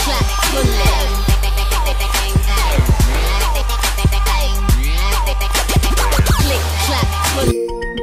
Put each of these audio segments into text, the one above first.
Click, clap, boom.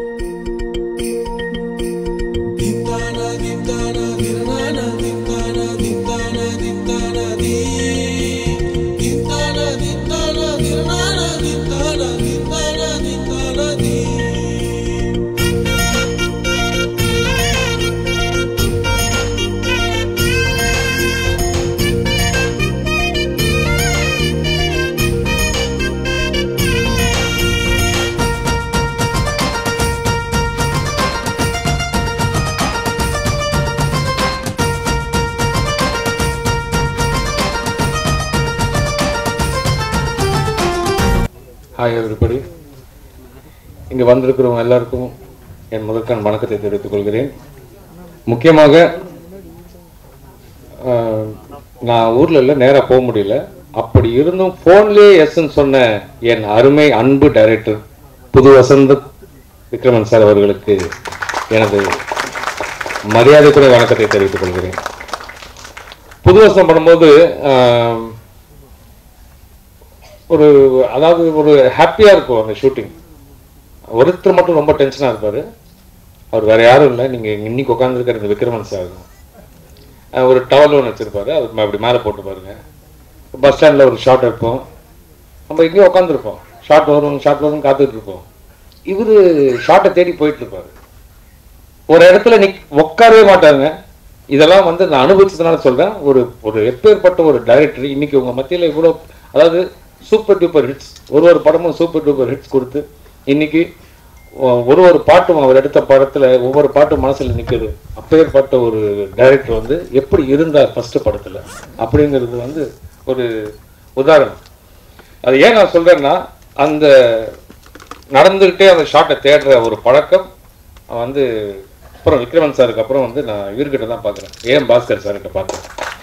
Hi everybody இங்கே வந்திருக்கிறவங்க எல்லாருக்கும் என் முதற்கண் வணக்கத்தை தெரிவித்துக் கொள்கிறேன் முக்கியமாக ஆஹ், நான் ஊரில் இல்லை நேராக போக முடியல அப்படி இருந்தும் ஃபோன்லேயே எஸ்ன்னு சொன்ன என் அருமை அன்பு டைரக்டர் புது வசந்த விக்ரமன் சார் அவர்களுக்கு எனது மரியாதைக்குரிய வணக்கத்தை தெரிவித்துக் கொள்கிறேன் புது வசனம் பண்ணும்போது ஆஹ், ஒரு அதாவது ஒரு ஹாப்பியா இருக்கும் அந்த ஷூட்டிங் ஒருத்தர் மட்டும் ரொம்ப டென்ஷனா இருப்பாரு அவர் வேற யாரும் இல்லை நீங்க இன்னைக்கு உட்காந்துருக்கிற இந்த விக்ரமன் சார் தான். அஹ் ஒரு டவல் ஒன்று வச்சிருப்பாரு அது ம- அப்படி மேலே போட்டு பாருங்க பஸ் ஸ்டாண்ட்ல ஒரு ஷாட் எடுப்போம் நம்ம இங்கேயே உட்காந்துருப்போம் ஷாட் வரும் ஷாட் வரும் காத்துட்டு இருப்போம் இவரு ஷாட்டை தேடி போயிட்டு இருப்பாரு ஒரு இடத்துல நிக் உட்காரவே மாட்டாங்க இதெல்லாம் வந்து நான் அனுபவிச்சதுனால சொல்றேன் ஒரு ஒரு எப்பேற்பட்ட ஒரு டைரக்டர் இன்னைக்கு உங்க மத்தியில இவ்வளோ அதாவது சூப்பர் டூப்பர் ஹிட்ஸ் ஒரு ஒரு படமும் சூப்பர் டூப்பர் ஹிட்ஸ் கொடுத்து இன்னைக்கு ஒ- ஒரு ஒரு பாட்டும் அவர் எடுத்த படத்துல ஒவ்வொரு பாட்டும் மனசுல நிக்குது அப்பேற்பட்ட ஒரு டைரக்டர் வந்து எப்படி இருந்தார் ஃபர்ஸ்ட் படத்துல அப்படிங்கிறது வந்து ஒரு உதாரணம் அது ஏன் நான் சொல்றேன்னா அந்த நடந்துகிட்டே அந்த ஷாட்டை தேடுற ஒரு பழக்கம் வந்து அப்புறம் விக்ரமன் சாருக்கு அப்புறம் வந்து நான் இவர்கிட்ட தான் பார்க்குறேன் ஏஎம் பாஸ்கர் சார்கிட்ட பார்த்தேன்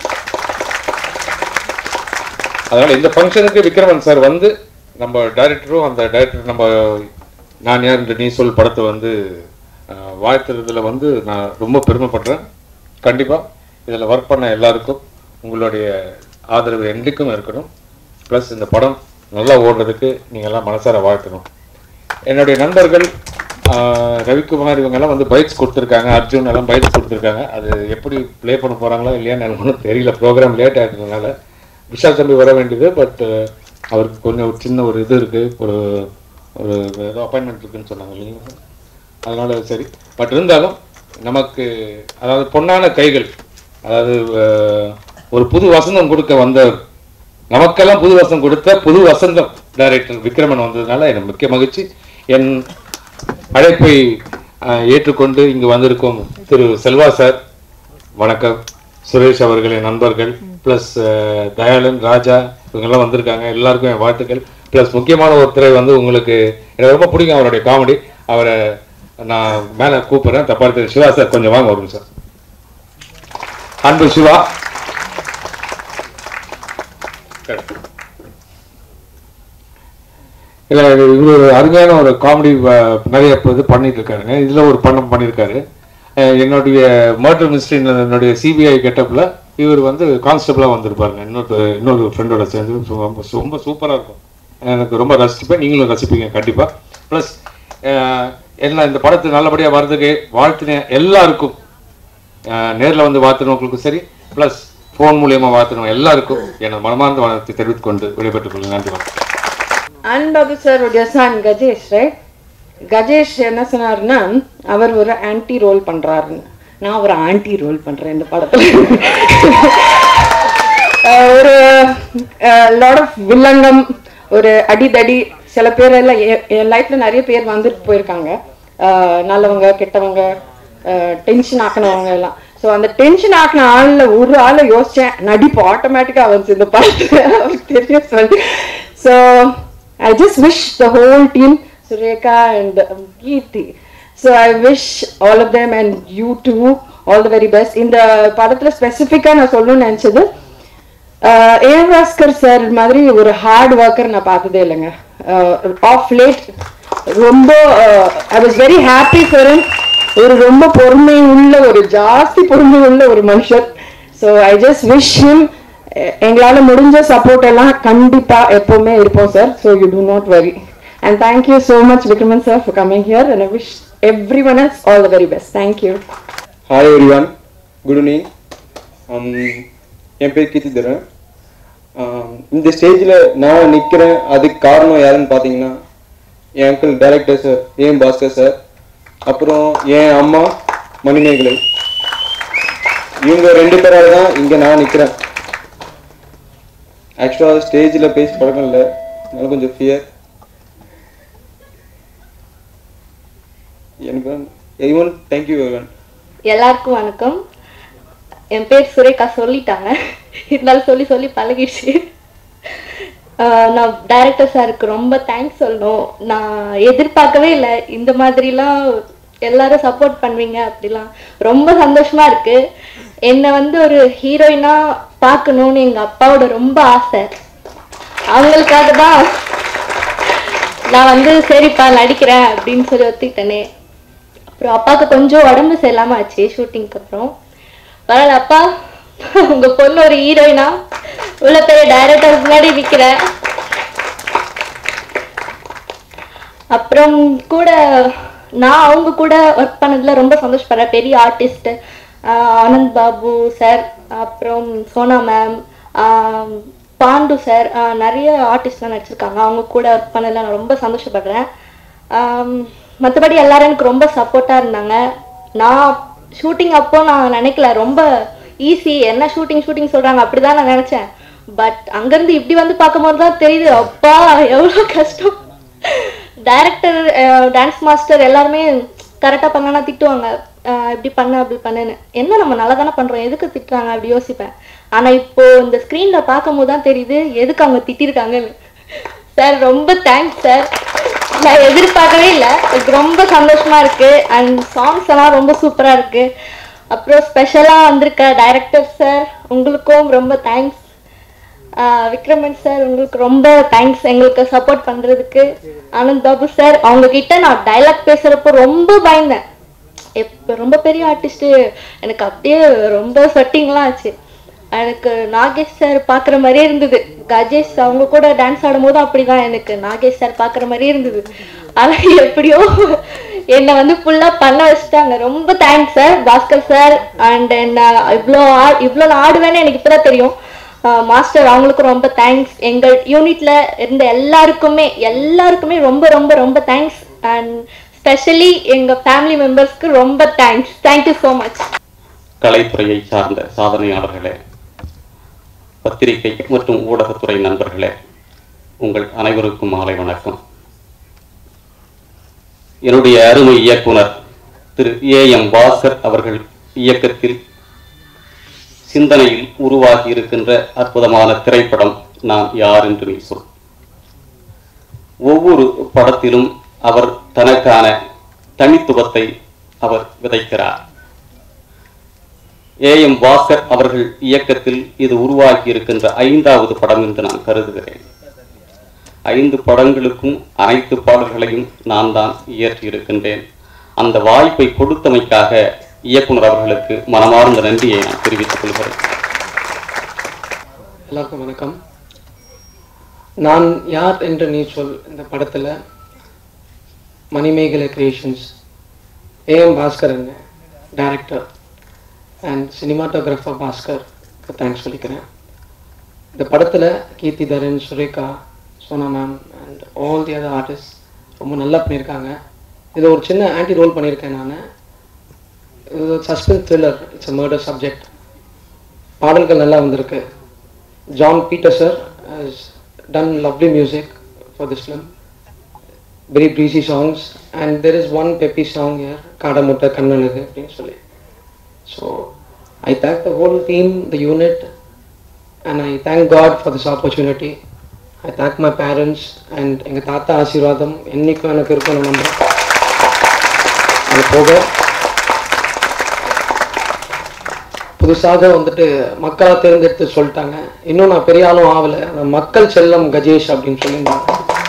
அதனால இந்த ஃபங்க்ஷனுக்கு விக்ரமன் சார் வந்து நம்ம டைரக்டரும் அந்த டைரக்டர் நம்ம நான் யார் என்று நீ சொல் படத்தை வந்து அஹ், வாழ்த்துறதுல வந்து நான் ரொம்ப பெருமைப்படுறேன் கண்டிப்பாக இதில் ஒர்க் பண்ண எல்லாருக்கும் உங்களுடைய ஆதரவு என்றைக்கும் இருக்கணும் ப்ளஸ் இந்த படம் நல்லா ஓடுறதுக்கு நீங்கள் எல்லாம் மனசார வாழ்த்தணும் என்னுடைய நண்பர்கள் ஆஹ், ரவிக்குமார் இவங்கெல்லாம் வந்து பைக்ஸ் கொடுத்துருக்காங்க அர்ஜுன் எல்லாம் பைக்ஸ் கொடுத்துருக்காங்க அது எப்படி ப்ளே பண்ண போகிறாங்களோ இல்லையான்னு எனக்கு ஒன்றும் தெரியல ப்ரோக்ராம் லேட் ஆகிட்டதுனால விஷால் தம்பி வர வேண்டியது பட் அவருக்கு கொஞ்சம் ஒரு சின்ன ஒரு இது இருக்குது ஒரு ஒரு ஏதோ அப்பாயின்மெண்ட் இருக்குன்னு சொன்னாங்க இல்லைங்களா அதனால சரி பட் இருந்தாலும் நமக்கு அதாவது பொன்னான கைகள் அதாவது அஹ், ஒரு புது வசந்தம் கொடுக்க வந்தவர் நமக்கெல்லாம் புது வசந்தம் கொடுத்த புது வசந்தம் டைரக்டர் விக்ரமன் வந்ததுனால எனக்கு முக்கிய மகிழ்ச்சி என் அழைப்பை அஹ், ஏற்றுக்கொண்டு இங்கு வந்திருக்கும் திரு செல்வா சார் வணக்கம் சுரேஷ் அவர்களின் நண்பர்கள் ப்ளஸ் தயாளன் ராஜா இவங்கெல்லாம் வந்திருக்காங்க எல்லாருக்கும் என் வாழ்த்துக்கள் ப்ளஸ் முக்கியமான ஒருத்தரை வந்து உங்களுக்கு எனக்கு ரொம்ப பிடிக்கும் அவருடைய காமெடி அவரை நான் மேலே கூப்பிடுறேன் தப்பா எடுத்து சிவா சார் கொஞ்சம் வாங்க வரும் சார் அன்பு சிவா Correct. இல்ல இவர் ஒரு அருமையான ஒரு காமெடி நிறைய இப்ப இது பண்ணிட்டு இருக்காருங்க இதுல ஒரு படம் பண்ணியிருக்காரு அஹ் என்னுடைய மர்டர் மிஸ்ட்ரி என்னுடைய சிபிஐ கெட்டப்ல இவர் வந்து கான்ஸ்டபிளா வந்திருப்பாருங்க இன்னொரு இன்னொரு ஃப்ரெண்டோட சேர்ந்து ரொம்ப ரொம்ப சூப்பரா இருக்கும் எனக்கு ரொம்ப ரசிப்பேன் நீங்களும் ரசிப்பீங்க கண்டிப்பா ப்ளஸ் எல்லாம் இந்த படத்து நல்லபடியா வர்றதுக்கு வாழ்த்தின எல்லாருக்கும் அஹ் நேர்ல வந்து வாழ்த்தினவங்களுக்கும் சரி ப்ளஸ் ஃபோன் மூலியமா வாழ்த்தினவங்க எல்லாருக்கும் எனது மனமார்ந்த வணக்கத்தை தெரிவித்துக் கொண்டு விடைபெற்றுக் கொள்கிறேன் நன்றி வணக்கம் அன்பாபு சாருடைய சன் கஜேஷ் ரைட் கஜேஷ் என்ன சொன்னாருன்னா அவர் ஒரு ஆன்டி ரோல் பண்றாருன்னு நான் ஒரு ஆன்டி ரோல் பண்றேன் இந்த படத்துல அஹ் ஒரு லாட் ஆஃப் வில்லங்கம் ஒரு அடிதடி சில பேர் எல்லாம் எ- என் லைஃப்ல நிறைய பேர் வந்துட்டு போயிருக்காங்க அஹ் நல்லவங்க கெட்டவங்க டென்ஷன் ஆக்கினவங்க எல்லாம் ஸோ அந்த டென்ஷன் ஆக்கின ஆள்ல ஒரு ஆளை யோசிச்சேன் நடிப்பு ஆட்டோமேட்டிக்கா வந்துச்சு இந்த படத்துல அவருக்கு தெரியும் சொல்லி so I just wish the whole team Sureka and Keerthi so I wish all of them and you too all the very best இந்த படத்துல ஸ்பெசிஃபிக்காக நான் சொல்லணும்னு நினச்சது ஏன் பாஸ்கர் சார் மாதிரி ஒரு ஹார்ட் ஒர்க்கர் நான் பார்த்ததே இல்லைங்க ஆஃப் லேட் ரொம்ப I was very happy for ஒரு ரொம்ப பொறுமை உள்ள ஒரு ஜாஸ்தி பொறுமை உள்ள ஒரு மனுஷர் so I just wish him எ- எங்களால முடிஞ்ச சப்போர்ட் எல்லாம் கண்டிப்பா எப்பவுமே இருப்போம் sir so you do not worry and thank you so much Vikraman sir for coming here and I wish everyone as all the very best thank you hi everyone good evening என் பேர் Keerthidharan Um, இந்த ஸ்டேஜில் நான் நிற்கிறேன் அதுக்கு காரணம் யாருன்னு பார்த்தீங்கன்னா என் அங்கிள் டைரக்டர் சார் ஏன் பாஸ்கர் சார் அப்புறம் என் அம்மா மணிமேகலை இவங்க ரெண்டு பேரால தான் இங்கே நான் நிற்கிறேன் ஆக்சுவலாக ஸ்டேஜில் பேசி பழக்கம் இல்லை அதனால கொஞ்சம் ஃபியர் எனக்கு எவ்ரிவன் தேங்க்யூ எவ்ரிவன் எல்லாருக்கும் வணக்கம் என் பேர் சுரேகா சொல்லிட்டாங்க இருந்தாலும் சொல்லி சொல்லி பழகிடுச்சு ஆஹ் நான் டைரக்டர் சாருக்கு ரொம்ப தேங்க்ஸ் சொல்லணும் நான் எதிர்பார்க்கவே இல்லை இந்த மாதிரிலாம் எல்லாரும் சப்போர்ட் பண்ணுவீங்க அப்படிலாம் ரொம்ப சந்தோஷமா இருக்கு என்னை வந்து ஒரு ஹீரோயினா பார்க்கணும்னு எங்க அப்பாவோட ரொம்ப ஆசை அவங்களுக்காக தான் நான் வந்து சரிப்பா நடிக்கிறேன் அப்படின்னு சொல்லி ஒத்துக்கிட்டேனே அப்புறம் அப்பாவுக்கு கொஞ்சம் உடம்பு சரியில்லாம ஆச்சு ஷூட்டிங்க்கு அப்புறம் பரவாயில்ல அப்பா உங்க பொண்ணு ஒரு ஹீரோயினா இவ்வளவு பெரிய டைரக்டர் முன்னாடி நிக்கிறேன் அப்புறம் கூட நான் அவங்க கூட ஒர்க் பண்ணதுல ரொம்ப சந்தோஷப்படுறேன் பெரிய ஆர்டிஸ்ட் ஆனந்த் பாபு சார் அப்புறம் சோனா மேம் பாண்டு சார் நிறைய ஆர்டிஸ்ட்லாம் நடிச்சிருக்காங்க அவங்க கூட ஒர்க் பண்ணதுல நான் ரொம்ப சந்தோஷப்படுறேன் மற்றபடி எல்லாரும் எனக்கு ரொம்ப சப்போர்ட்டாக இருந்தாங்க நான் ஷூட்டிங் அப்போ நான் நினைக்கல ரொம்ப ஈஸி என்ன ஷூட்டிங் ஷூட்டிங் சொல்கிறாங்க அப்படிதான் நான் நினச்சேன் பட் அங்கேருந்து இப்படி வந்து பார்க்கும்போது தான் தெரியுது அப்பா எவ்வளோ கஷ்டம் டைரக்டர் டான்ஸ் மாஸ்டர் எல்லாருமே கரெக்டாக பண்ணனா திட்டுவாங்க அஹ் இப்படி பண்ண அப்படி பண்ணுன்னு என்ன நம்ம நல்லா தானே பண்ணுறோம் எதுக்கு திட்டுறாங்க அப்படி யோசிப்பேன் ஆனால் இப்போ இந்த ஸ்க்ரீனில் பார்க்கும்போது தான் தெரியுது எதுக்கு அவங்க திட்டிருக்காங்கன்னு சார் ரொம்ப தேங்க்ஸ் சார் நான் எதிர்பார்க்கவே இல்லை எனக்கு ரொம்ப சந்தோஷமா இருக்கு அண்ட் சாங்ஸ் எல்லாம் ரொம்ப சூப்பரா இருக்கு அப்புறம் ஸ்பெஷலா வந்திருக்க டைரக்டர் சார் உங்களுக்கும் ரொம்ப தேங்க்ஸ் விக்ரமன் சார் உங்களுக்கு ரொம்ப தேங்க்ஸ் எங்களுக்கு சப்போர்ட் பண்றதுக்கு ஆனந்த் பாபு சார் அவங்க கிட்ட நான் டைலாக் பேசுறப்போ ரொம்ப பயந்தேன் எப்ப ரொம்ப பெரிய ஆர்டிஸ்ட் எனக்கு அப்படியே ரொம்ப ஸ்வெட்டிங்லாம் ஆச்சு எனக்கு நாகேஷ் சார் பார்க்குற மாதிரியே இருந்தது கஜேஷ் அவங்க கூட டான்ஸ் ஆடும்போது அப்படிதான் எனக்கு நாகேஷ் சார் பார்க்குற மாதிரியே இருந்தது ஆனா எப்படியோ என்னை வந்து ஃபுல்லாக பண்ண வச்சுட்டாங்க ரொம்ப thanks sir Bhaskar sir and என்ன இவ்வளோ ஆ இவ்வளோ நான் ஆடுவேன்னு எனக்கு இப்போதான் தெரியும் மாஸ்டர் அவங்களுக்கும் ரொம்ப தேங்க்ஸ் எங்கள் யூனிட்ல இருந்த எல்லாருக்குமே எல்லாருக்குமே ரொம்ப ரொம்ப ரொம்ப தேங்க்ஸ் அண்ட் ஸ்பெஷலி எங்க ஃபேமிலி மெம்பர்ஸ்க்கு ரொம்ப தேங்க்ஸ் தேங்க்யூ ஸோ மச் கலைத்துறையை சார்ந்த சாதனையாளர்களே பத்திரிகை மற்றும் ஊடகத்துறை நண்பர்களே உங்கள் அனைவருக்கும் மாலை வணக்கம் என்னுடைய அருமை இயக்குனர் திரு ஏ எம் பாஸ்கர் அவர்கள் இயக்கத்தில் சிந்தனையில் உருவாகி இருக்கின்ற அற்புதமான திரைப்படம் நான் யார் என்று நீ சொல் ஒவ்வொரு படத்திலும் அவர் தனக்கான தனித்துவத்தை அவர் விதைக்கிறார் ஏ எம் பாஸ்கர் அவர்கள் இயக்கத்தில் இது உருவாகி இருக்கின்ற ஐந்தாவது படம் என்று நான் கருதுகிறேன் ஐந்து படங்களுக்கும் அனைத்து பாடல்களையும் நான் தான் இயற்றி இருக்கின்றேன் அந்த வாய்ப்பை கொடுத்தமைக்காக இயக்குனர் அவர்களுக்கு மனமார்ந்த நன்றியை நான் தெரிவித்துக் கொள்கிறேன் எல்லாருக்கும் வணக்கம் நான் யார் என்று நீ சொல் இந்த படத்தில் மணிமேகலை கிரியேஷன்ஸ் ஏஎம் பாஸ்கர் என்ன director and cinematographer Bhaskar thanks சொல்லிக்கிறேன் இந்த படத்தில் Keerthidharan Sureka Sona ma'am and all the other artist ரொம்ப நல்லா பண்ணியிருக்காங்க இதில் ஒரு சின்ன ஆன்டி ரோல் பண்ணியிருக்கேன் நான் இது suspense thriller it's a murder subject பாடல்கள் நல்லா வந்திருக்கு John Peter sir has done lovely music for this film. Very breezy songs and there is one peppy song here, Kadamutta Kannanadu அப்படின்னு சொல்லி. So I thank the whole team, the unit and I thank God for this opportunity. I thank my parents and எங்கள் தாத்தா ஆசீர்வாதம் என்னைக்கும் எனக்கு இருக்கும் நான் நம்புறேன் அது போக புதுசாக வந்துட்டு மக்களாக தேர்ந்தெடுத்து சொல்லிட்டாங்க இன்னும் நான் பெரிய ஆளும் ஆகலை நான் மக்கள் செல்லம் கஜேஷ் அப்படின்னு சொல்லியிருந்தாங்க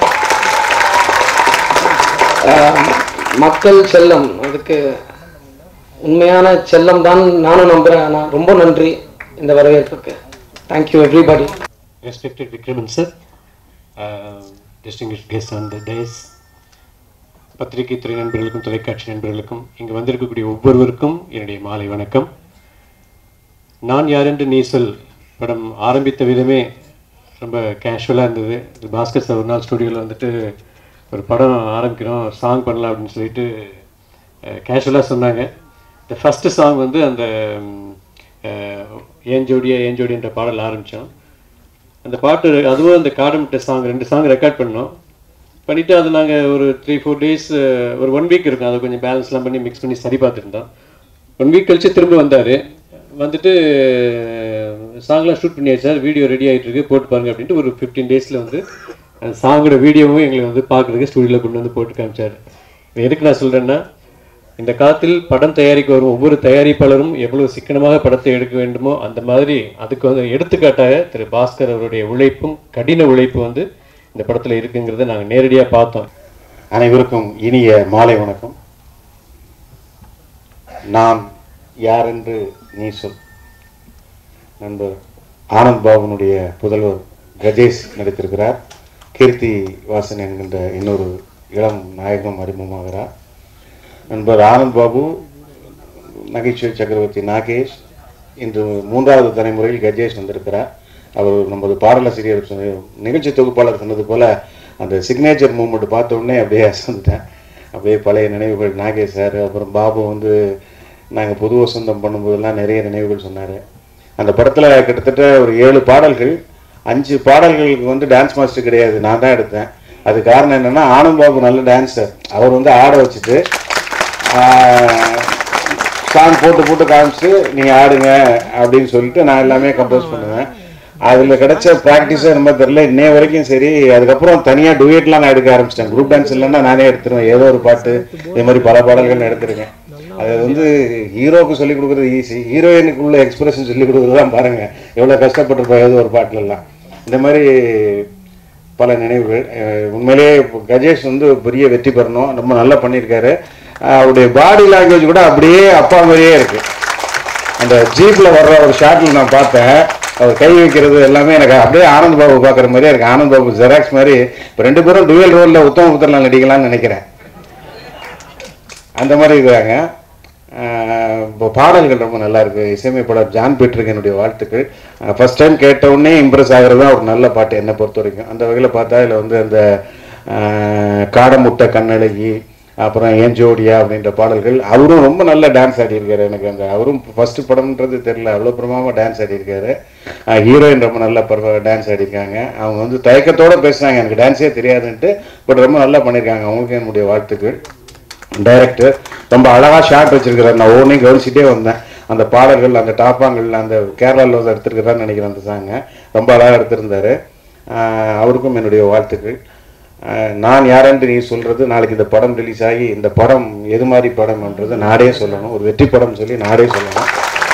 ஆஹ் மக்கள் செல்லம் அதுக்கு உண்மையான செல்லம் தான் நானும் நம்புறேன் ஆனால் ரொம்ப நன்றி இந்த வரவேற்புக்கு thank you everybody respected Vikraman sir, uh, distinguished guests on the days, பத்திரிகை துறை நண்பர்களுக்கும் தொலைக்காட்சி நண்பர்களுக்கும் இங்கு வந்திருக்கக்கூடிய ஒவ்வொருவருக்கும் என்னுடைய மாலை வணக்கம் நான் யார் என்று நீ சொல் படம் ஆரம்பித்த விதமே ரொம்ப கேஷுவலாக இருந்தது இது பாஸ்கர் சார் ஒரு நாள் ஸ்டுடியோவில் வந்துட்டு ஒரு படம் ஆரம்பிக்கிறோம் சாங் பண்ணலாம் அப்படின்னு சொல்லிட்டு கேஷுவலாக சொன்னாங்க இந்த ஃபஸ்ட்டு சாங் வந்து அந்த ம், அஹ், ஏன் ஜோடியா ஏன் ஜோடின்ற பாடல் ஆரம்பித்தோம் அந்த பாட்டு அதுவும் அந்த காடமிட்ட சாங் ரெண்டு சாங் ரெக்கார்ட் பண்ணோம் பண்ணிவிட்டு அது நாங்கள் ஒரு த்ரீ ஃபோர் டேஸ் ஒரு ஒன் வீக் இருக்கும் அதை கொஞ்சம் பேலன்ஸ்லாம் பண்ணி மிக்ஸ் பண்ணி சரி பார்த்துருந்தோம் ஒன் வீக் கழிச்சு திரும்ப வந்தார் வந்துட்டு சாங்லாம் ஷூட் பண்ணியாச்சு சார் வீடியோ ரெடி ஆகிட்டு இருக்கு போட்டு பாருங்க அப்படின்ட்டு ஒரு ஃபிஃப்டீன் டேஸில் வந்து அந்த சாங்கோட வீடியோவும் எங்களுக்கு வந்து பார்க்குறதுக்கு ஸ்டூடியோவில் கொண்டு வந்து போட்டு காமிச்சார் இது எதுக்கு நான் சொல்கிறேன்னா இந்த காலத்தில் படம் தயாரிக்க வரும் ஒவ்வொரு தயாரிப்பாளரும் எவ்வளவு சிக்கனமாக படத்தை எடுக்க வேண்டுமோ அந்த மாதிரி அதுக்கு வந்து எடுத்துக்காட்டாக திரு பாஸ்கர் அவருடைய உழைப்பும் கடின உழைப்பு வந்து இந்த படத்தில் இருக்குங்கிறத நாங்கள் நேரடியாக பார்த்தோம் அனைவருக்கும் இனிய மாலை வணக்கம் நான் யார் என்று நீ சொல் நண்பர் ஆனந்த் பாபுனுடைய புதல்வர் கஜேஷ் நடித்திருக்கிறார் கீர்த்தி வாசன் என்கின்ற இன்னொரு இளம் நாயகம் அறிமுகமாகிறார் நண்பர் ஆனந்த் பாபு நகைச்சுவை சக்கரவர்த்தி நாகேஷ் இன்று மூன்றாவது தலைமுறையில் கஜேஷ் வந்திருக்கிறார் அவர் நமது பாடலாசிரியர் சொன்ன- நிகழ்ச்சி தொகுப்பாளர் சொன்னது போல அந்த சிக்னேச்சர் மூமெண்ட் பார்த்த உடனே அப்படியே அசந்துட்டேன் அப்படியே பழைய நினைவுகள் நாகேஷ் சார் அப்புறம் பாபு வந்து நாங்கள் புது வசந்தம் பண்ணும்போதெல்லாம் நிறைய நினைவுகள் சொன்னார் அந்த படத்தில் கிட்டத்தட்ட ஒரு ஏழு பாடல்கள் அஞ்சு பாடல்களுக்கு வந்து டான்ஸ் மாஸ்டர் கிடையாது நான் தான் எடுத்தேன் அது காரணம் என்னன்னா ஆனந்த் பாபு நல்ல டான்ஸர் அவர் வந்து ஆட வச்சுட்டு சாங் போட்டு போட்டு காமிச்சு நீங்கள் ஆடுங்க அப்படின்னு சொல்லிட்டு நான் எல்லாமே கம்போஸ் பண்ணுவேன் அதில் கிடைச்ச ப்ராக்டிஸே ரொம்ப தெரில இன்னைய வரைக்கும் சரி அதுக்கப்புறம் தனியாக டுவேட்லாம் நான் எடுக்க ஆரம்பிச்சிட்டேன் குரூப் டான்ஸ் இல்லைன்னா நானே எடுத்துருவேன் ஏதோ ஒரு பாட்டு இதே மாதிரி பல பாடல்கள் நான் எடுத்திருக்கேன் அது வந்து ஹீரோவுக்கு சொல்லிக் கொடுக்குறது ஈஸி ஹீரோயினுக்கு உள்ள எக்ஸ்பிரஷன் சொல்லிக் கொடுக்குறது தான் பாருங்கள் எவ்வளோ கஷ்டப்பட்டிருப்போம் ஏதோ ஒரு பாட்டுலலாம் இந்த மாதிரி பல நினைவுகள் அஹ் உண்மையிலேயே இப்போ கஜேஷ் வந்து பெரிய வெற்றி பெறணும் ரொம்ப நல்லா பண்ணியிருக்காரு அஹ் அவருடைய பாடி லாங்குவேஜ் கூட அப்படியே அப்பா மாதிரியே இருக்கு அந்த ஜீப்பில் வர்ற ஒரு ஷாட்டில் நான் பார்த்தேன் அவர் கை வைக்கிறது எல்லாமே எனக்கு அப்படியே ஆனந்த் பாபு பார்க்குற மாதிரியே இருக்கு ஆனந்த் பாபு ஜெராக்ஸ் மாதிரி இப்போ ரெண்டு பேரும் டுவெல் ரோலில் உத்தம புத்திரலாம் நடிக்கலாம்னு நினைக்கிறேன் அந்த மாதிரி இருக்காங்க ஆஹ் இப்போ பாடல்கள் ரொம்ப நல்லா இருக்கு இசையமைப்பாளர் ஜான் பீட்டருக்கு என்னுடைய வாழ்த்துக்கள் ஃபர்ஸ்ட் டைம் கேட்ட உடனே இம்ப்ரெஸ் ஆகிறது தான் ஒரு நல்ல பாட்டு என்னை பொறுத்த வரைக்கும் அந்த வகையில் பார்த்தா இதில் வந்து அந்த ஆஹ் காடமுட்டை கண்ணழகி அப்புறம் ஏன் ஜோடியா அப்படின்ற பாடல்கள் அவரும் ரொம்ப நல்ல டான்ஸ் ஆடியிருக்காரு எனக்கு அந்த அவரும் ஃபர்ஸ்ட் படம்ன்றது தெரியல அவ்வளோ பிரமாதமாக டான்ஸ் ஆடியிருக்காரு ஹீரோயின் ரொம்ப நல்லா டான்ஸ் ஆடியிருக்காங்க அவங்க வந்து தயக்கத்தோட பேசுனாங்க எனக்கு டான்ஸே தெரியாதுன்ட்டு பட் ரொம்ப நல்லா பண்ணியிருக்காங்க அவங்களுக்கு என்னுடைய வாழ்த்துக்கள் டைரக்டர் ரொம்ப அழகா ஷாட் வச்சிருக்கிறார் நான் ஒவ்வொன்றையும் கவனிச்சுட்டே வந்தேன் அந்த பாடல்கள் அந்த டாப்பாங்கள் அந்த கேரளாவில் வந்து எடுத்திருக்கிறான்னு நினைக்கிறேன் அந்த சாங்க ரொம்ப அழகாக எடுத்திருந்தாரு ஆஹ் அவருக்கும் என்னுடைய வாழ்த்துக்கள் ஆஹ் நான் யாரென்று நீ சொல்றது நாளைக்கு இந்த படம் ரிலீஸ் ஆகி இந்த படம் எது மாதிரி படம்ன்றது நாடே சொல்லணும் ஒரு வெற்றி படம் சொல்லி நாடே சொல்லணும்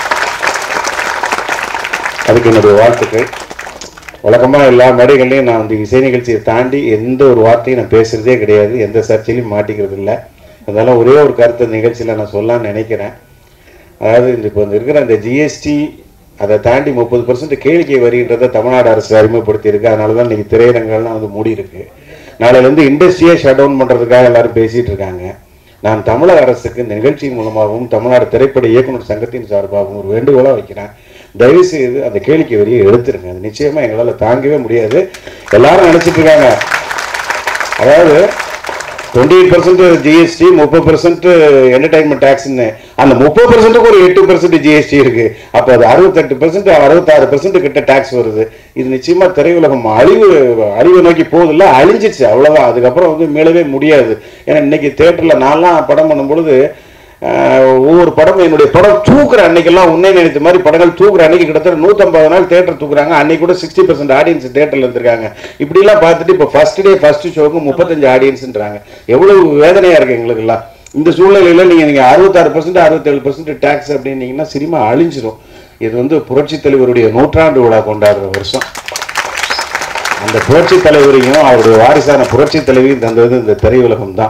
அதுக்கு என்னுடைய வாழ்த்துக்கள் வழக்கமாக எல்லா மேடைகள்லையும் நான் வந்து இசை நிகழ்ச்சியை தாண்டி எந்த ஒரு வார்த்தையும் நான் பேசுறதே கிடையாது எந்த சர்ச்சையிலையும் மாட்டிக்கிறது இல்லை அதனால ஒரே ஒரு கருத்தை நிகழ்ச்சியில் நான் சொல்லலாம்னு நினைக்கிறேன் அதாவது இந்த இப்போ இந்த இருக்கிற அந்த ஜிஎஸ்டி அதை தாண்டி முப்பது பர்சன்ட் கேளிக்கை வரின்றதை தமிழ்நாடு அரசு அறிமுகப்படுத்தி இருக்கு அதனால தான் இன்னைக்கு திரையரங்கெல்லாம் வந்து மூடி இருக்கு நாளையிலேருந்து இண்டஸ்ட்ரியே ஷட் டவுன் பண்ணுறதுக்காக எல்லாரும் பேசிட்டு இருக்காங்க நான் தமிழக அரசுக்கு இந்த நிகழ்ச்சி மூலமாகவும் தமிழ்நாடு திரைப்பட இயக்குனர் சங்கத்தின் சார்பாகவும் ஒரு வேண்டுகோளாக வைக்கிறேன் தயவு செய்து அந்த கேளிக்கை வரியை எடுத்துருங்க அது நிச்சயமா எங்களால் தாங்கவே முடியாது எல்லாரும் நினைச்சிட்டு இருக்காங்க அதாவது டுவெண்ட்டி எயிட் பர்சன்ட் ஜிஎஸ்டி முப்பது பர்சன்ட் என்டர்டைன்மெண்ட் டேக்ஸ்னு அந்த முப்பது பர்சன்ட்டுக்கு ஒரு எட்டு பர்சன்ட் ஜிஎஸ்டி இருக்கு அப்போ அது அறுபத்தெட்டு பர்சன்ட் அறுபத்தாறு பர்சன்ட் கிட்ட டேக்ஸ் வருது இது நிச்சயமா திரையுலகம் அழிவு அழிவு நோக்கி போகுதில்ல அழிஞ்சிச்சு அவ்வளவுதான் அதுக்கப்புறம் வந்து மீளவே முடியாது ஏன்னா இன்னைக்கு தேட்டர்ல நான்லாம் படம் பண்ணும்பொழுது ஆஹ், ஒவ்வொரு படமும் என்னுடைய படம் தூக்குற அன்னைக்கெல்லாம் உன்னை நினைத்த மாதிரி படங்கள் தூக்குற அன்னைக்கு கிட்டத்தட்ட நூற்றம்பது நாள் தேட்டர் தூக்குறாங்க அன்னைக்கு கூட சிக்ஸ்டி பர்சன்ட் ஆடியன்ஸ் தேட்டரில் இருந்திருக்காங்க இப்படிலாம் பார்த்துட்டு இப்போ ஃபர்ஸ்ட் டே ஃபர்ஸ்ட் ஷோக்கு முப்பத்தஞ்சு ஆடியன்ஸ்ன்றாங்க எவ்வளவு வேதனையா இருக்கு எங்களுக்கெல்லாம் இந்த சூழ்நிலையில நீங்க நீங்க அறுபத்தாறு பர்சன்ட் அறுபத்தேழு பர்சன்ட் டேக்ஸ் அப்படின்னீங்கன்னா சினிமா அழிஞ்சிரும் இது வந்து புரட்சி தலைவருடைய நூற்றாண்டு விழா கொண்டாடுற வருஷம் அந்த புரட்சி தலைவரையும் அவருடைய வாரிசான புரட்சி தலைவியும் தந்தது இந்த திரையுலகம் தான்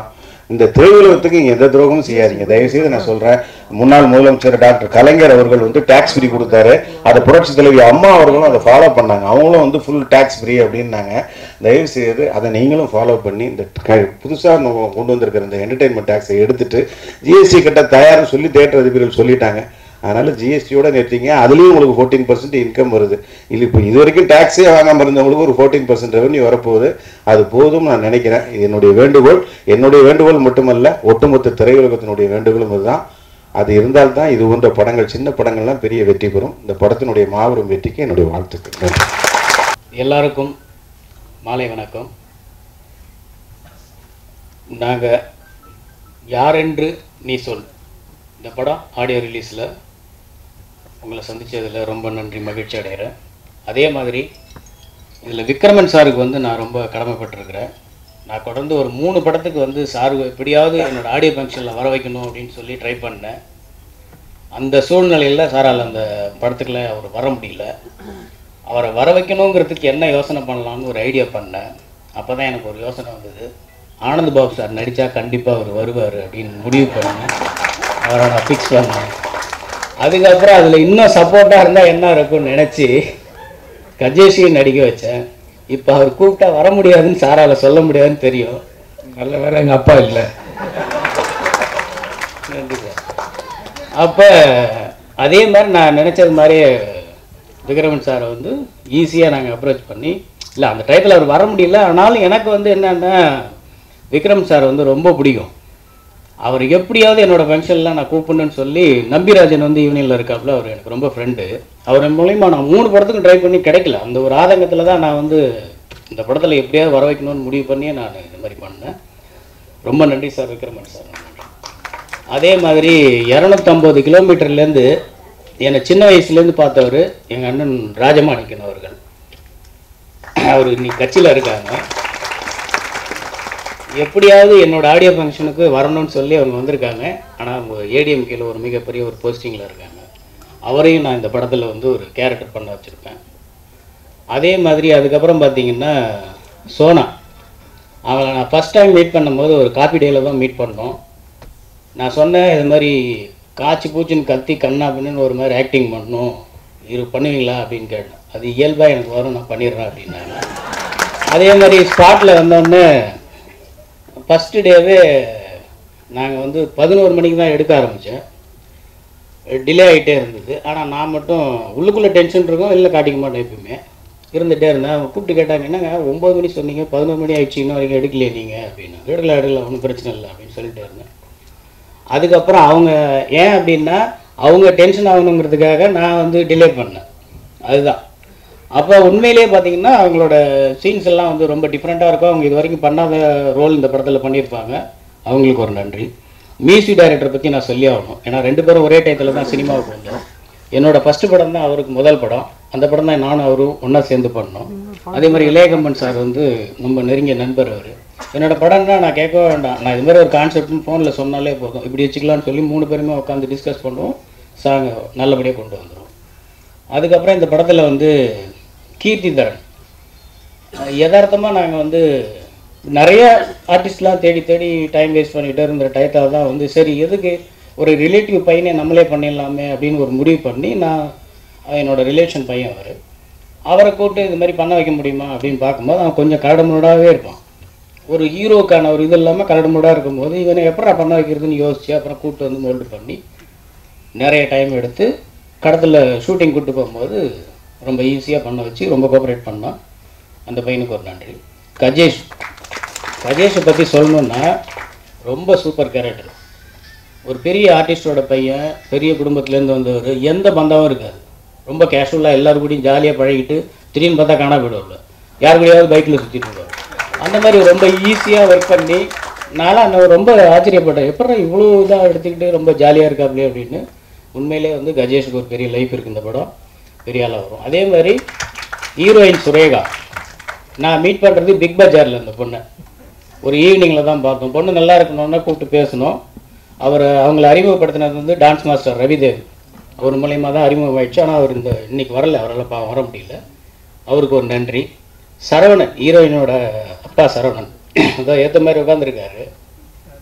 இந்த திரையுலகத்துக்கு இங்க எந்த துரோகமும் செய்யாதீங்க தயவு செய்து நான் சொல்றேன் முன்னாள் முதலமைச்சர் டாக்டர் கலைஞர் அவர்கள் வந்து டாக்ஸ் ஃப்ரீ கொடுத்தாரு அதை புரட்சி தலைவி அம்மா அவர்களும் அதை ஃபாலோ பண்ணாங்க அவங்களும் வந்து ஃபுல் டாக்ஸ் ஃப்ரீ அப்படின்னாங்க தயவு செய்து அதை நீங்களும் ஃபாலோ பண்ணி இந்த க- புதுசா நம்ம கொண்டு வந்திருக்கிற இந்த என்டர்டைன்மெண்ட் டாக்ஸை எடுத்துட்டு ஜிஎஸ்டி கட்ட தயார்னு சொல்லி தேட்டர் அதிபர்கள் சொல்லிட்டாங்க அதனால ஜிஎஸ்டியோட நிறுத்திங்க அதுலேயும் உங்களுக்கு ஃபோர்டீன் பர்சன்ட் இன்கம் வருது இல்லை இப்போ இது வரைக்கும் டேக்ஸே வாங்காமல் இருந்தவங்களுக்கு ஒரு ஃபோர்டீன் பர்சன்ட் ரெவன்யூ வரப்போகுது அது போதும் நான் நினைக்கிறேன் இது என்னுடைய வேண்டுகோள் என்னுடைய வேண்டுகோள் மட்டுமல்ல ஒட்டுமொத்த திரையுலகத்தினுடைய வேண்டுகோளும் இதுதான் அது இருந்தால்தான் இது போன்ற படங்கள் சின்ன படங்கள்லாம் பெரிய வெற்றி பெறும் இந்த படத்தினுடைய மாபெரும் வெற்றிக்கு என்னுடைய வாழ்த்துக்கள் நன்றி எல்லாருக்கும் மாலை வணக்கம் நாங்கள் யாரென்று நீ சொல் இந்த படம் ஆடியோ ரிலீஸில் உங்களை சந்திச்சதுல ரொம்ப நன்றி மகிழ்ச்சி அடைகிறேன் அதே மாதிரி இதில் விக்ரமன் சாருக்கு வந்து நான் ரொம்ப கடமைப்பட்டிருக்கிறேன் நான் தொடர்ந்து ஒரு மூணு படத்துக்கு வந்து சார் எப்படியாவது என்னோட ஆடியோ ஃபங்க்ஷனில் வர வைக்கணும் அப்படின்னு சொல்லி ட்ரை பண்ணேன் அந்த சூழ்நிலையில் சாரால் அந்த படத்துக்குள்ள அவர் வர முடியல அவரை வர வைக்கணுங்கிறதுக்கு என்ன யோசனை பண்ணலாம்னு ஒரு ஐடியா பண்ணேன் அப்போ தான் எனக்கு ஒரு யோசனை வந்தது ஆனந்த் பாபு சார் நடித்தா கண்டிப்பாக அவர் வருவார் அப்படின்னு முடிவு பண்ணேன் அவரை நான் ஃபிக்ஸ் பண்ணேன் அதுக்கப்புறம் அதில் இன்னும் சப்போர்ட்டாக இருந்தால் என்ன இருக்கும்னு நினச்சி கஜேஷியை நடிக்க வச்சேன் இப்போ அவர் கூப்பிட்டா வர முடியாதுன்னு சாரால சொல்ல முடியாதுன்னு தெரியும் நல்ல வேற எங்கள் அப்பா இல்லை நன்றி சார் அப்போ அதே மாதிரி நான் நினச்சது மாதிரியே விக்ரமன் சாரை வந்து ஈஸியாக நாங்கள் அப்ரோச் பண்ணி இல்லை அந்த டயத்தில் அவர் வர முடியல ஆனாலும் எனக்கு வந்து என்னென்னா விக்ரம் சார் வந்து ரொம்ப பிடிக்கும் அவர் எப்படியாவது என்னோட ஃபங்க்ஷனில் நான் கூப்பிடணும்னு சொல்லி நம்பிராஜன் வந்து ஈவினிங்கில் இருக்காப்புல அவர் எனக்கு ரொம்ப ஃப்ரெண்டு அவர் மூலிமா நான் மூணு படத்துக்கும் ட்ரை பண்ணி கிடைக்கல அந்த ஒரு ஆதங்கத்தில் தான் நான் வந்து இந்த படத்தில் எப்படியாவது வர வைக்கணும்னு முடிவு பண்ணி நான் இந்த மாதிரி பண்ணேன் ரொம்ப நன்றி சார் விக்ரமன் சார் அதே மாதிரி இரநூத்தம்பது கிலோமீட்டர்லேருந்து என்னை சின்ன வயசுலேருந்து பார்த்தவர் எங்கள் அண்ணன் ராஜமாணிக்கன் அவர்கள் அவர் இன்னைக்கு கட்சியில் இருக்காங்க எப்படியாவது என்னோட ஆடியோ ஃபங்க்ஷனுக்கு வரணும்னு சொல்லி அவங்க வந்திருக்காங்க ஆனால் அவங்க ஏடிஎம்கேல ஒரு மிகப்பெரிய ஒரு போஸ்டிங்கில் இருக்காங்க அவரையும் நான் இந்த படத்தில் வந்து ஒரு கேரக்டர் பண்ண வச்சுருப்பேன் அதே மாதிரி அதுக்கப்புறம் பார்த்தீங்கன்னா சோனா அவளை நான் ஃபஸ்ட் டைம் மீட் பண்ணும்போது ஒரு காப்பி டேயில் தான் மீட் பண்ணோம் நான் சொன்னேன் இது மாதிரி காய்ச்சி பூச்சின்னு கத்தி கண்ணா பின்னு ஒரு மாதிரி ஆக்டிங் பண்ணணும் இது பண்ணுவீங்களா அப்படின்னு கேட்டேன் அது இயல்பாக எனக்கு வரும் நான் பண்ணிடுறேன் அப்படின்னாங்க அதே மாதிரி ஸ்பாட்டில் வந்தோடனே ஃபஸ்ட்டு டேவே நாங்கள் வந்து பதினோரு மணிக்கு தான் எடுக்க ஆரம்பித்தேன் டிலே ஆகிட்டே இருந்தது ஆனால் நான் மட்டும் உள்ளுக்குள்ளே டென்ஷன் இருக்கும் வெளில காட்டிக்க மாட்டேன் எப்பயுமே இருந்துகிட்டே இருந்தேன் அவங்க கூப்பிட்டு கேட்டாங்க என்னங்க ஒம்பது மணி சொன்னீங்க பதினோரு மணி ஆயிடுச்சு இன்னும் வரைக்கும் எடுக்கலையே நீங்கள் அப்படின்னு எடுக்கல எடுக்கல ஒன்றும் பிரச்சனை இல்லை அப்படின்னு சொல்லிட்டு இருந்தேன் அதுக்கப்புறம் அவங்க ஏன் அப்படின்னா அவங்க டென்ஷன் ஆகணுங்கிறதுக்காக நான் வந்து டிலே பண்ணேன் அதுதான் அப்போ உண்மையிலேயே பார்த்தீங்கன்னா அவங்களோட சீன்ஸ் எல்லாம் வந்து ரொம்ப டிஃப்ரெண்ட்டாக இருக்கும் அவங்க இது வரைக்கும் பண்ணாத ரோல் இந்த படத்தில் பண்ணியிருப்பாங்க அவங்களுக்கு ஒரு நன்றி மியூசிக் டைரக்டரை பற்றி நான் சொல்லி ஆகணும் ஏன்னா ரெண்டு பேரும் ஒரே டயத்தில் தான் சினிமாவுக்கு வந்தோம் என்னோட ஃபஸ்ட்டு படம் தான் அவருக்கு முதல் படம் அந்த படம் தான் நானும் அவரும் ஒன்றா சேர்ந்து பண்ணோம் அதே மாதிரி இளையகம்பன் சார் வந்து நம்ம நெருங்கிய நண்பர் அவர் என்னோட படம்னா நான் கேட்க வேண்டாம் நான் இது மாதிரி ஒரு கான்செப்ட்னு ஃபோனில் சொன்னாலே போதும் இப்படி வச்சுக்கலாம்னு சொல்லி மூணு பேருமே உட்காந்து டிஸ்கஸ் பண்ணுவோம் சாங் நல்லபடியாக கொண்டு வந்துடும் அதுக்கப்புறம் இந்த படத்தில் வந்து கீர்த்தி தரன் யதார்த்தமாக நாங்கள் வந்து நிறைய ஆர்டிஸ்ட்லாம் தேடி தேடி டைம் வேஸ்ட் பண்ணிகிட்டே இருந்த டயத்தில் தான் வந்து சரி எதுக்கு ஒரு ரிலேட்டிவ் பையனை நம்மளே பண்ணிடலாமே அப்படின்னு ஒரு முடிவு பண்ணி நான் என்னோட ரிலேஷன் பையன் அவர் அவரை கூப்பிட்டு இது மாதிரி பண்ண வைக்க முடியுமா அப்படின்னு பார்க்கும்போது அவன் கொஞ்சம் கரடுமுரடாகவே இருப்பான் ஒரு ஹீரோக்கான ஒரு இது இல்லாமல் கரடுமுரடாக இருக்கும்போது இவனை எப்படா பண்ண வைக்கிறதுன்னு யோசிச்சு அப்புறம் கூப்பிட்டு வந்து மோல்டு பண்ணி நிறைய டைம் எடுத்து கடத்தில் ஷூட்டிங் கூப்பிட்டு போகும்போது ரொம்ப ஈஸியாக பண்ண வச்சு ரொம்ப கோஆப்ரேட் பண்ணான் அந்த பையனுக்கு ஒரு நன்றி கஜேஷ் கஜேஷை பற்றி சொல்லணுன்னா ரொம்ப சூப்பர் கேரக்டர் ஒரு பெரிய ஆர்டிஸ்டோட பையன் பெரிய குடும்பத்துலேருந்து வந்தவர் எந்த பந்தாவும் இருக்காது ரொம்ப கேஷுவலாக எல்லாரு கூடயும் ஜாலியாக பழகிட்டு திடீர்னு பார்த்தா காணா போயிடுவார்ல யார் கூடயாவது பைக்கில் சுற்றிட்டு இருப்பார் அந்த மாதிரி ரொம்ப ஈஸியாக ஒர்க் பண்ணி நான்லாம் நான் ரொம்ப ஆச்சரியப்பட்டேன் எப்படா இவ்வளோ இதாக எடுத்துக்கிட்டு ரொம்ப ஜாலியாக இருக்காப்லே அப்படின்னு உண்மையிலே வந்து கஜேஷுக்கு ஒரு பெரிய லைஃப் இருக்குது இந்த படம் பெரிய ஆளாக வரும் அதே மாதிரி ஹீரோயின் சுரேகா நான் மீட் பண்ணுறது பிக் பஜாரில் இந்த பொண்ணை ஒரு ஈவினிங்கில் தான் பார்த்தோம் பொண்ணு நல்லா இருக்கணும்னா கூப்பிட்டு பேசணும் அவர் அவங்கள அறிமுகப்படுத்தினது வந்து டான்ஸ் மாஸ்டர் ரவிதேவ் அவர் மூலயமா தான் அறிமுகமாயிடுச்சு ஆனால் அவர் இந்த இன்னைக்கு வரல அவரால் பா வர முடியல அவருக்கு ஒரு நன்றி சரவணன் ஹீரோயினோட அப்பா சரவணன் அதோ ஏற்ற மாதிரி உட்காந்துருக்காரு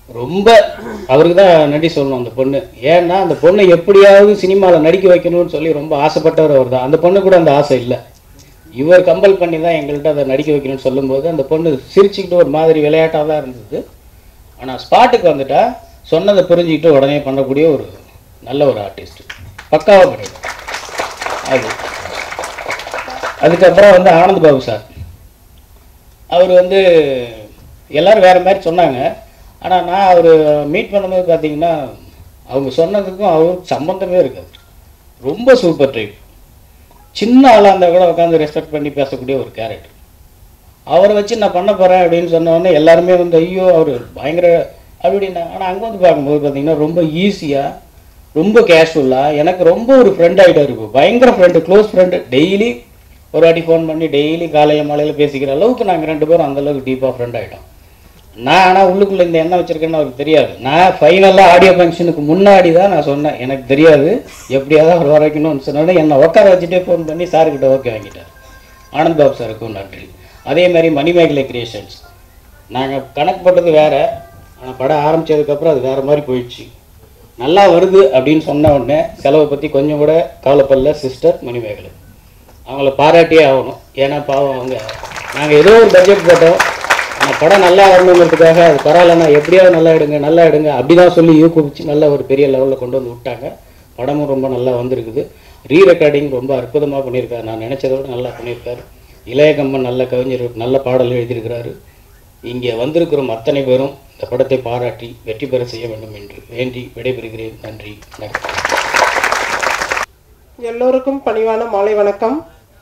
ரொம்ப அவருக்கு தான் நன்றி சொல்லணும் அந்த பொண்ணு ஏன்னா அந்த பொண்ணை எப்படியாவது சினிமாவில் நடிக்க வைக்கணும்னு சொல்லி ரொம்ப ஆசைப்பட்டவர் அவர் தான் அந்த பொண்ணு கூட அந்த ஆசை இல்லை இவர் கம்பல் பண்ணி தான் எங்கள்கிட்ட அதை நடிக்க வைக்கணும்னு சொல்லும்போது அந்த பொண்ணு சிரிச்சுக்கிட்டு ஒரு மாதிரி விளையாட்டாக தான் இருந்தது ஆனால் ஸ்பாட்டுக்கு வந்துட்டா சொன்னதை புரிஞ்சுக்கிட்டு உடனே பண்ணக்கூடிய ஒரு நல்ல ஒரு ஆர்டிஸ்ட் பக்காவாக பண்ணிடும் அது அதுக்கப்புறம் வந்து ஆனந்த் பாபு சார் அவர் வந்து எல்லாரும் வேற மாதிரி சொன்னாங்க ஆனால் நான் அவர் மீட் பண்ணும்போது பார்த்தீங்கன்னா அவங்க சொன்னதுக்கும் அவருக்கு சம்மந்தமே இருக்காது ரொம்ப சூப்பர் டைப் சின்ன ஆளாக இருந்தால் கூட உட்காந்து ரெஸ்பெக்ட் பண்ணி பேசக்கூடிய ஒரு கேரக்டர் அவரை வச்சு நான் பண்ண போகிறேன் அப்படின்னு சொன்ன உடனே எல்லாருமே வந்து ஐயோ அவர் பயங்கர அப்படின்னா ஆனால் அங்கே வந்து பார்க்கும்போது பார்த்தீங்கன்னா ரொம்ப ஈஸியாக ரொம்ப கேஷுவலாக எனக்கு ரொம்ப ஒரு ஃப்ரெண்ட் ஆகிட்டார் இப்போ பயங்கர ஃப்ரெண்டு க்ளோஸ் ஃப்ரெண்டு டெய்லி ஒரு வாட்டி ஃபோன் பண்ணி டெய்லி காலையில் மாலையில் பேசிக்கிற அளவுக்கு நாங்கள் ரெண்டு பேரும் அந்த அளவுக்கு டீப்பாக ஃப்ரெண்ட் ஆகிட்டோம் நான் ஆனால் உள்ளுக்குள்ளே இந்த என்ன வச்சுருக்கேன்னு அவருக்கு தெரியாது நான் ஃபைனலாக ஆடியோ ஃபங்க்ஷனுக்கு முன்னாடி தான் நான் சொன்னேன் எனக்கு தெரியாது எப்படியாவது அவர் வர வைக்கணும்னு சொன்னோன்னே என்னை உட்கார வச்சுட்டே ஃபோன் பண்ணி சார்கிட்ட ஓகே வாங்கிட்டார் ஆனந்த் பாபு சாருக்கும் நன்றி அதே மாதிரி மணிமேகலை கிரியேஷன்ஸ் நாங்கள் கணக்கு போட்டது வேற ஆனால் படம் ஆரம்பிச்சதுக்கப்புறம் அது வேற மாதிரி போயிடுச்சு நல்லா வருது அப்படின்னு சொன்ன உடனே செலவை பற்றி கொஞ்சம் கூட கவலைப்படல சிஸ்டர் மணிமேகலை அவங்கள பாராட்டியே ஆகணும் ஏன்னா பாவம் அவங்க நாங்கள் ஏதோ ஒரு பட்ஜெட் போட்டோம் அந்த படம் நல்லா வரணுங்கிறதுக்காக அது பரவாயில்லண்ணா எப்படியாவது நல்லா எடுங்க நல்லா எடுங்க அப்படி தான் சொல்லி ஊக்குவிச்சு நல்ல ஒரு பெரிய லெவலில் கொண்டு வந்து விட்டாங்க படமும் ரொம்ப நல்லா வந்திருக்குது ரீ ரெக்கார்டிங் ரொம்ப அற்புதமாக பண்ணியிருக்காரு நான் நினச்சதை விட நல்லா பண்ணியிருக்காரு இளையகம்மன் நல்ல கவிஞர் நல்ல பாடல் எழுதியிருக்கிறாரு இங்கே வந்திருக்கிறோம் அத்தனை பேரும் இந்த படத்தை பாராட்டி வெற்றி பெற செய்ய வேண்டும் என்று வேண்டி விடைபெறுகிறேன் நன்றி வணக்கம் எல்லோருக்கும் பணிவான மாலை வணக்கம்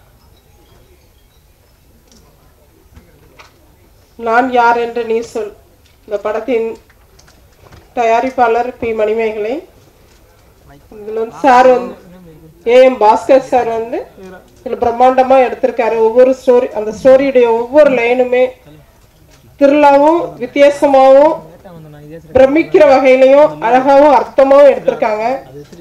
நான் யார் என்று நீ சொல் இந்த படத்தின் தயாரிப்பாளர் பி மணிமேகலை இதில் வந்து சார் வந்து ஏஎம் பாஸ்கர் சார் வந்து இதில் பிரம்மாண்டமாக எடுத்திருக்காரு ஒவ்வொரு ஸ்டோரி அந்த ஸ்டோரியுடைய ஒவ்வொரு லைனுமே திருளாவும் வித்தியாசமாகவும் பிரமிக்கிற வகையிலையும் அழகாவும் அர்த்தமாவும் எடுத்திருக்காங்க